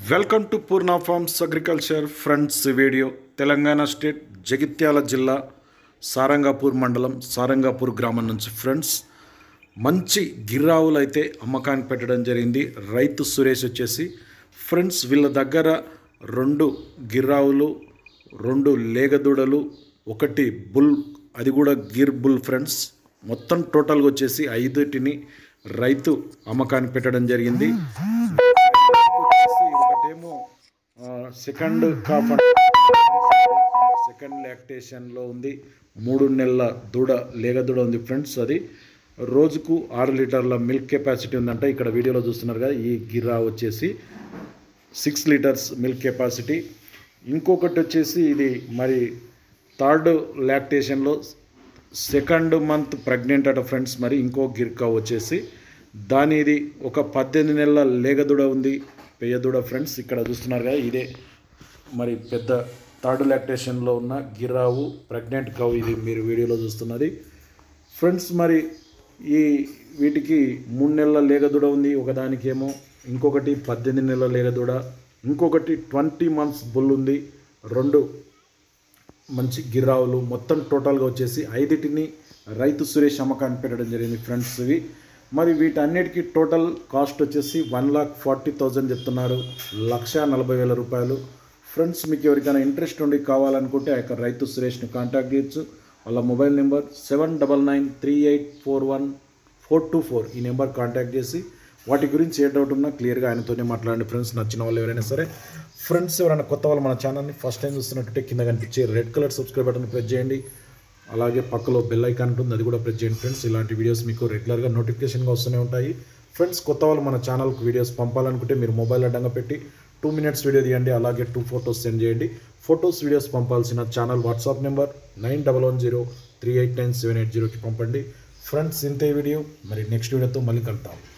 welcome to Poorna farms agriculture friends video Telangana state Jagtial జిల్లా సారంగాపూర్ మండలం సారంగాపూర్ గ్రామం నుంచి ఫ్రెండ్స్ మంచి గిర్రావులు అయితే అమ్మకానికి పెట్టడం జరిగింది రైతు సురేష్ వచ్చేసి ఫ్రెండ్స్ వీళ్ళ దగ్గర రెండు గిర్రావులు రెండు లేగదూడలు ఒకటి బుల్ అది కూడా గిర్ బుల్ ఫ్రెండ్స్ మొత్తం టోటల్గా వచ్చేసి ఐదుటిని రైతు అమ్మకానికి పెట్టడం జరిగింది వచ్చేసి ఒకటేమో ఆ, సెకండ్ కాఫ్ అండ్ సెకండ్ లాక్టేషన్లో ఉంది మూడు నెలల దూడ లేగ దూడ ఉంది ఫ్రెండ్స్ అది రోజుకు ఆరు లీటర్ల మిల్క్ కెపాసిటీ ఉందంట ఇక్కడ వీడియోలో చూస్తున్నారు కదా ఈ గిర్రా వచ్చేసి సిక్స్ లీటర్స్ మిల్క్ కెపాసిటీ ఇంకొకటి వచ్చేసి ఇది మరి థర్డ్ లాక్టేషన్లో సెకండ్ మంత్ ప్రెగ్నెంట్ అట ఫ్రెండ్స్ మరి ఇంకో గిర్కా వచ్చేసి దాని ఇది ఒక పద్దెనిమిది నెలల లేగదూడ ఉంది పెయ్యదూడ ఫ్రెండ్స్ ఇక్కడ చూస్తున్నారు కదా ఇదే మరి పెద్ద థర్డ్ లాక్టేషన్లో ఉన్న గిరావు ప్రెగ్నెంట్ కవ్ ఇది మీరు వీడియోలో చూస్తున్నది ఫ్రెండ్స్ మరి ఈ వీటికి మూడు నెలల లేగదూడ ఉంది ఒకదానికేమో ఇంకొకటి పద్దెనిమిది నెలల లేగదూడ ఇంకొకటి ట్వంటీ మంత్స్ బుల్ ఉంది రెండు మంచి గిర్రావులు మొత్తం టోటల్గా వచ్చేసి ఐదిటిని రైతు సురేష్ అమ్మకాన్ని పెట్టడం జరిగింది ఫ్రెండ్స్ ఇవి మరి వీటన్నిటికీ టోటల్ కాస్ట్ వచ్చేసి వన్ లాక్ ఫార్టీ థౌజండ్ చెప్తున్నారు లక్ష నలభై వేల రూపాయలు ఫ్రెండ్స్ మీకు ఎవరికైనా ఇంట్రెస్ట్ ఉండి కావాలనుకుంటే ఆ యొక్క రైతు సురేష్ని కాంటాక్ట్ చేయొచ్చు వాళ్ళ mobile number seven double nine three eight four one four two four ఈ నెంబర్ కాంటాక్ట్ చేసి వాటి గురించి ఏ డౌట్ ఉన్నా క్లియర్గా ఆయనతోనే మాట్లాడండి ఫ్రెండ్స్ నచ్చిన వాళ్ళు ఎవరైనా సరే ఫ్రెండ్స్ ఎవరైనా కొత్త వాళ్ళు మన ఛానల్ని ఫస్ట్ టైం చూస్తున్నట్టే కింద కనిపించే red colour subscribe button press చేయండి అలాగే పక్కలో బెల్ ఐకాన్ ఉంటుంది అది కూడా ప్రెస్ చేయండి ఫ్రెండ్స్ ఇలాంటి వీడియోస్ మీకు రెగ్యులర్గా నోటిఫికేషన్గా వస్తూనే ఉంటాయి ఫ్రెండ్స్ కొత్త వాళ్ళు మన ఛానల్కి వీడియోస్ పంపాలనుకుంటే మీరు మొబైల్ అడ్డంగా పెట్టి టూ మినిట్స్ వీడియో తీయండి అలాగే టూ ఫొటోస్ సెండ్ చేయండి ఫొటోస్ వీడియోస్ పంపాల్సిన channel WhatsApp number nine double one zero three eight nine seven eight జీరోకి పంపండి ఫ్రెండ్స్ ఇంతే వీడియో మరి నెక్స్ట్ వీడియోతో మళ్ళీ కలుద్దాం